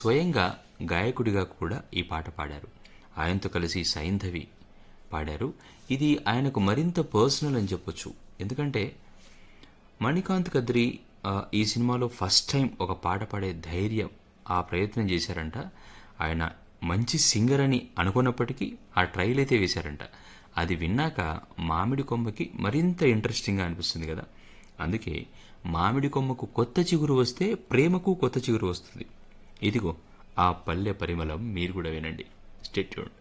స్వయంగా గాయకుడిగా కూడా ఈ పాట పాడారు ఆయనతో కలిసి సైంధవి పాడారు ఇది ఆయనకు మరింత పర్సనల్ అని చెప్పొచ్చు ఎందుకంటే మణికాంత్ కద్రి ఆ, ఈ సినిమాలో ఫస్ట్ టైం ఒక పాట పాడే ధైర్యం ఆ ప్రయత్నం చేశారంట ఆయన మంచి సింగర్ అని అనుకున్నప్పటికీ ఆ ట్రైల్ అయితే వేశారంట అది విన్నాక మామిడి కొమ్మకి మరింత ఇంట్రెస్టింగ్గా అనిపిస్తుంది కదా అందుకే మామిడి కొమ్మకు కొత్త చిగురు వస్తే ప్రేమకు కొత్త చిగురు వస్తుంది ఇదిగో ఆ పల్లె పరిమళం మీరు కూడా వినండి స్టెట్యూన్